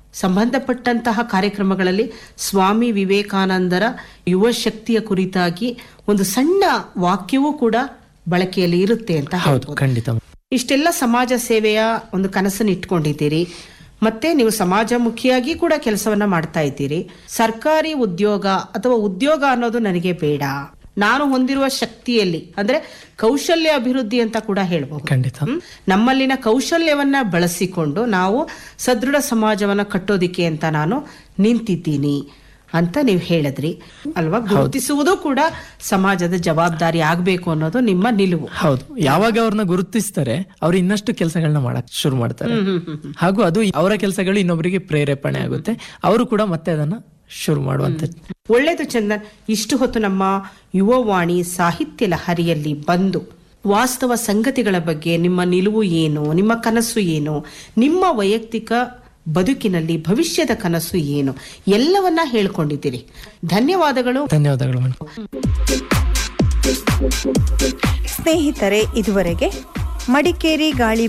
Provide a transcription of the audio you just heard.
ಸಂಬಂಧಪಟ್ಟಂತಹ ಕಾರ್ಯಕ್ರಮಗಳಲ್ಲಿ ಸ್ವಾಮಿ ವಿವೇಕಾನಂದರ ಯುವ ಶಕ್ತಿಯ ಕುರಿತಾಗಿ ಒಂದು ಸಣ್ಣ ವಾಕ್ಯವೂ ಕೂಡ ಬಳಕೆಯಲ್ಲಿ ಇರುತ್ತೆ ಅಂತ ಹೌದು ಹೇಳ್ಬೋದು. ಖಂಡಿತ ಇಷ್ಟೆಲ್ಲ ಸಮಾಜ ಸೇವೆಯ ಒಂದು ಕನಸನ್ನು ಇಟ್ಕೊಂಡಿದ್ದೀರಿ ಮತ್ತೆ ನೀವು ಸಮಾಜಮುಖಿಯಾಗಿ ಕೂಡ ಕೆಲಸವನ್ನ ಮಾಡ್ತಾ ಇದ್ದೀರಿ ಸರ್ಕಾರಿ ಉದ್ಯೋಗ ಅಥವಾ ಉದ್ಯೋಗ ಅನ್ನೋದು ನನಗೆ ಬೇಡ ನಾನು ಹೊಂದಿರುವ ಶಕ್ತಿಯಲ್ಲಿ ಅಂದ್ರೆ ಕೌಶಲ್ಯ ಅಭಿವೃದ್ಧಿ ಅಂತ ಕೂಡ ಹೇಳ್ಬಹುದು ಖಂಡಿತ ಹ್ಮ್? ನಮ್ಮಲ್ಲಿನ ಕೌಶಲ್ಯವನ್ನ ಬಳಸಿಕೊಂಡು ನಾವು ಸದೃಢ ಸಮಾಜವನ್ನ ಕಟ್ಟೋದಿಕ್ಕೆ ಅಂತ ನಾನು ನಿಂತಿದ್ದೀನಿ ಅಂತ ನೀವು ಹೇಳಿದ್ರಿ ಅಲ್ವಾ ಗುರುತಿಸುವುದು ಕೂಡ ಸಮಾಜದ ಜವಾಬ್ದಾರಿ ಆಗ್ಬೇಕು ಅನ್ನೋದು ನಿಮ್ಮ ನಿಲುವು ಹೌದು ಯಾವಾಗ ಅವ್ರನ್ನ ಗುರುತಿಸ್ತಾರೆ ಅವ್ರು ಇನ್ನಷ್ಟು ಕೆಲಸಗಳನ್ನ ಮಾಡಕ್ ಶುರು ಮಾಡ್ತಾರೆ ಹಾಗೂ ಅದು ಅವರ ಕೆಲಸಗಳು ಇನ್ನೊಬ್ಬರಿಗೆ ಪ್ರೇರೇಪಣೆ ಆಗುತ್ತೆ ಅವರು ಕೂಡ ಮತ್ತೆ ಅದನ್ನ ಶುರು ಮಾಡುವಂತ ಒಳ್ಳೆಯದು ಚಂದನ್ ಇಷ್ಟು ಹೊತ್ತು ನಮ್ಮ ಯುವವಾಣಿ ಸಾಹಿತ್ಯ ಲಹರಿಯಲ್ಲಿ ಬಂದು ವಾಸ್ತವ ಸಂಗತಿಗಳ ಬಗ್ಗೆ ನಿಮ್ಮ ನಿಲುವು ಏನು ನಿಮ್ಮ ಕನಸು ಏನು ನಿಮ್ಮ ವೈಯಕ್ತಿಕ ಬದುಕಿನಲ್ಲಿ ಭವಿಷ್ಯದ ಕನಸು ಏನು ಎಲ್ಲವನ್ನ ಹೇಳ್ಕೊಂಡಿದ್ದೀರಿ ಧನ್ಯವಾದಗಳು ಧನ್ಯವಾದಗಳು ಮೇಡಮ್ ಸ್ನೇಹಿತರೆ ಇದುವರೆಗೆ ಮಡಿಕೇರಿ ಗಾಳಿ